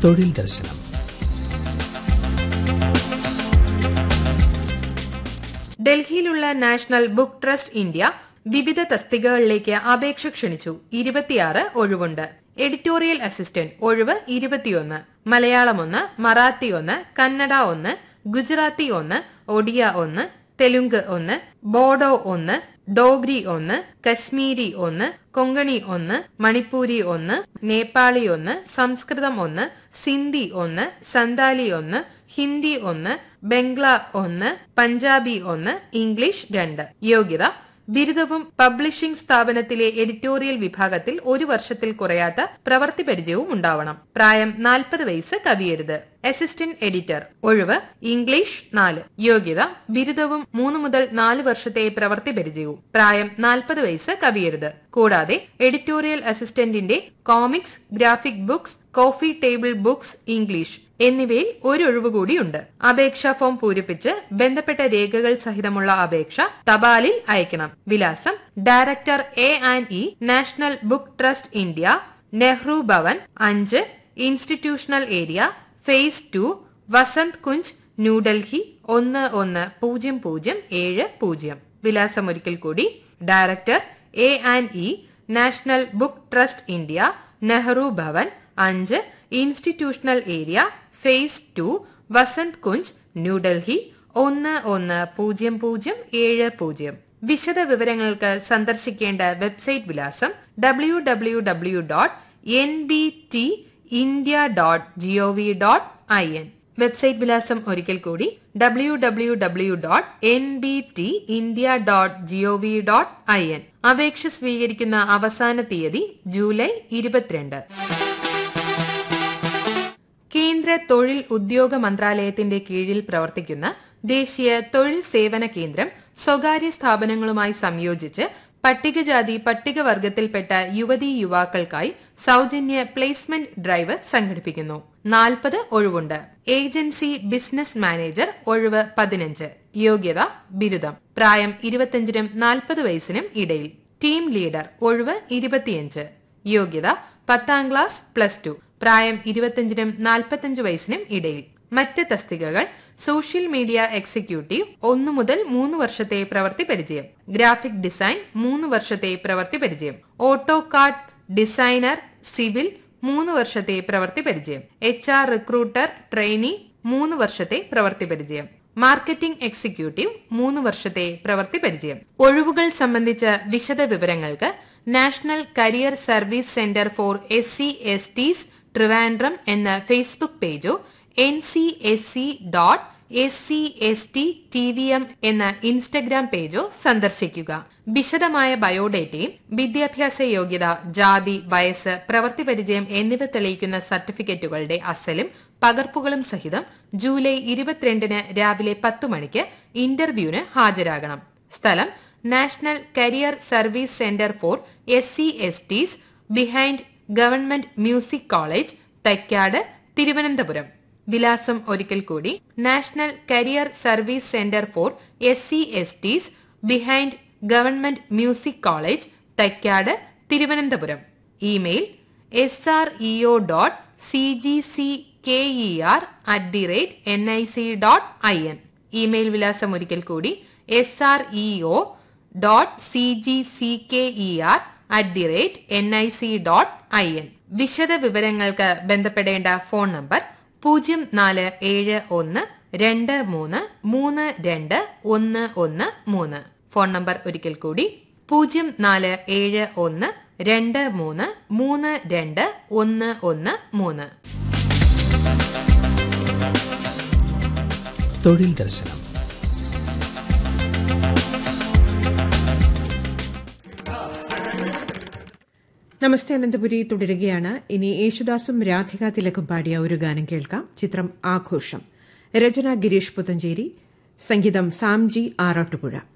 തൊഴിൽ ദർശനം ഡൽഹിയിലുള്ള നാഷണൽ ബുക്ക് ട്രസ്റ്റ് ഇന്ത്യ വിവിധ തസ്തികകളിലേക്ക് അപേക്ഷ ക്ഷണിച്ചു ഇരുപത്തിയാറ് ഒഴിവുണ്ട് എഡിറ്റോറിയൽ അസിസ്റ്റന്റ് ഒഴിവ് ഇരുപത്തിയൊന്ന് മലയാളം ഒന്ന് മറാത്തി ഒന്ന് കന്നഡ ഒന്ന് ഗുജറാത്തി ഒന്ന് ഒഡിയ ഒന്ന് തെലുങ്ക് ഒന്ന് ബോഡോ ഒന്ന് ഡോഗ്രി ഒന്ന് കശ്മീരി ഒന്ന് കൊങ്കണി ഒന്ന് മണിപ്പൂരി ഒന്ന് നേപ്പാളി ഒന്ന് സംസ്കൃതം ഒന്ന് സിന്ധി ഒന്ന് സന്താലി ഒന്ന് ഹിന്ദി ഒന്ന് ബംഗ്ല ഒന്ന് പഞ്ചാബി ഒന്ന് ഇംഗ്ലീഷ് രണ്ട് യോഗ്യത ബിരുദവും പബ്ലിഷിംഗ് സ്ഥാപനത്തിലെ എഡിറ്റോറിയൽ വിഭാഗത്തിൽ ഒരു വർഷത്തിൽ കുറയാത്ത പ്രവൃത്തി പരിചയവും ഉണ്ടാവണം പ്രായം നാൽപ്പത് വയസ്സ് കവിയരുത് അസിസ്റ്റന്റ് എഡിറ്റർ ഒഴിവ് ഇംഗ്ലീഷ് നാല് യോഗ്യത ബിരുദവും മൂന്ന് മുതൽ നാല് വർഷത്തെ പ്രവൃത്തി പരിചയവും പ്രായം നാൽപ്പത് വയസ്സ് കവിയരുത് കൂടാതെ എഡിറ്റോറിയൽ അസിസ്റ്റന്റിന്റെ comics graphic books coffee table books English എന്നിവയിൽ ഒരു ഒഴിവ് കൂടിയുണ്ട് അപേക്ഷാ ഫോം പൂരിപ്പിച്ച് ബന്ധപ്പെട്ട രേഖകൾ സഹിതമുള്ള അപേക്ഷ തപാലിൽ അയക്കണം വിലാസം director A and E national book trust India Nehru Bhavan അഞ്ച് institutional area phase two Vasant Kunj New Delhi ഒന്ന് ഒന്ന് പൂജ്യം പൂജ്യം ഏഴ് പൂജ്യം വിലാസം ഒരിക്കൽ കൂടി director A and E national book trust India Nehru Bhavan അഞ്ച് institutional area phase two Vasant Kunj New Delhi ഒന്ന് ഒന്ന് പൂജ്യം പൂജ്യം ഏഴ് പൂജ്യം വിശദ വിവരങ്ങൾക്ക് സന്ദർശിക്കേണ്ട വെബ്സൈറ്റ് വിലാസം W W W dot N B T India dot GOV dot I N website വിലാസം ഒരിക്കൽ കൂടി W W W dot N B T India dot GOV dot I N അപേക്ഷ സ്വീകരിക്കുന്ന അവസാന തീയതി ജൂലൈ ഇരുപത്തിരണ്ട് കേന്ദ്ര തൊഴിൽ ഉദ്യോഗ മന്ത്രാലയത്തിന്റെ കീഴിൽ പ്രവർത്തിക്കുന്ന ദേശീയ തൊഴിൽ സേവന കേന്ദ്രം സ്വകാര്യ സ്ഥാപനങ്ങളുമായി സംയോജിച്ച് പട്ടികജാതി പട്ടികവർഗത്തിൽപ്പെട്ട യുവതീ യുവാക്കൾക്കായി സൗജന്യ പ്ലേസ്മെന്റ് ഡ്രൈവ് സംഘടിപ്പിക്കുന്നു നാൽപ്പത് ഒഴിവുണ്ട് ഏജൻസി ബിസിനസ് മാനേജർ ഒഴിവ് പതിനഞ്ച് യോഗ്യത ബിരുദം പ്രായം ഇരുപത്തിയഞ്ചിനും നാൽപ്പത് വയസ്സിനും ഇടയിൽ ടീം ലീഡർ ഒഴിവ് ഇരുപത്തിയഞ്ച് യോഗ്യത പത്താം ക്ലാസ് പ്ലസ് ടു പ്രായം ഇരുപത്തിയഞ്ചിനും നാൽപ്പത്തഞ്ച് വയസ്സിനും ഇടയിൽ മറ്റ് തസ്തികകൾ സോഷ്യൽ മീഡിയ എക്സിക്യൂട്ടീവ് ഒന്നു മുതൽ മൂന്ന് വർഷത്തെ പ്രവൃത്തി പരിചയം ഗ്രാഫിക് ഡിസൈൻ മൂന്ന് വർഷത്തെ പ്രവൃത്തി പരിചയം ഓട്ടോ കാർഡ് ഡിസൈനർ സിവിൽ മൂന്ന് വർഷത്തെ പ്രവൃത്തി പരിചയം എച്ച് ആർ റിക്രൂട്ടർ ട്രെയിനി മൂന്ന് വർഷത്തെ പ്രവൃത്തി പരിചയം മാർക്കറ്റിംഗ് എക്സിക്യൂട്ടീവ് മൂന്ന് വർഷത്തെ പ്രവൃത്തി പരിചയം ഒഴിവുകൾ സംബന്ധിച്ച വിശദ വിവരങ്ങൾക്ക് national career service centre for S C S Ts Trivandrum എന്ന ഫേസ്ബുക്ക് പേജോ N C S C dot S C S T T V M എന്ന ഇൻസ്റ്റഗ്രാം പേജോ സന്ദർശിക്കുക വിശദമായ ബയോഡേറ്റയും വിദ്യാഭ്യാസ യോഗ്യത ജാതി വയസ്സ് പ്രവൃത്തി പരിചയം എന്നിവ തെളിയിക്കുന്ന സർട്ടിഫിക്കറ്റുകളുടെ അസലും പകർപ്പുകളും സഹിതം ജൂലൈ ഇരുപത്തിരണ്ടിന് രാവിലെ പത്തു മണിക്ക് ഇന്റർവ്യൂവിന് ഹാജരാകണം സ്ഥലം national career service centre for S C S Ts behind government music college Thycaud Thiruvananthapuram വിലാസം ഒരിക്കൽ കൂടി national career service centre for S C S Ts behind government music college Thycaud Thiruvananthapuram email S R EO dot C G C K E R at the rate N I C dot I N email വിലാസം ഒരിക്കൽ കൂടി S R EO dot C G C K E R at the rate N I C dot I N വിശദ വിവരങ്ങൾക്ക് ബന്ധപ്പെടേണ്ട phone number പൂജ്യം നാല് ഏഴ് ഒന്ന് രണ്ട് മൂന്ന് മൂന്ന് രണ്ട് ഒന്ന് ഒന്ന് മൂന്ന് ഫോൺ നമ്പർ ഒരിക്കൽ കൂടി പൂജ്യം നാല് ഏഴ് ഒന്ന് രണ്ട് മൂന്ന് മൂന്ന് രണ്ട് ഒന്ന് ഒന്ന് മൂന്ന് തൊഴിൽ ദർശനം നമസ്തേ അനന്തപുരി തുടരുകയാണ് ഇനി യേശുദാസും രാധിക തിലക്കും പാടിയ ഒരു ഗാനം കേൾക്കാം ചിത്രം ആഘോഷം രചന ഗിരീഷ് പുത്തഞ്ചേരി സംഗീതം സാംജി ആറാട്ടുപുഴ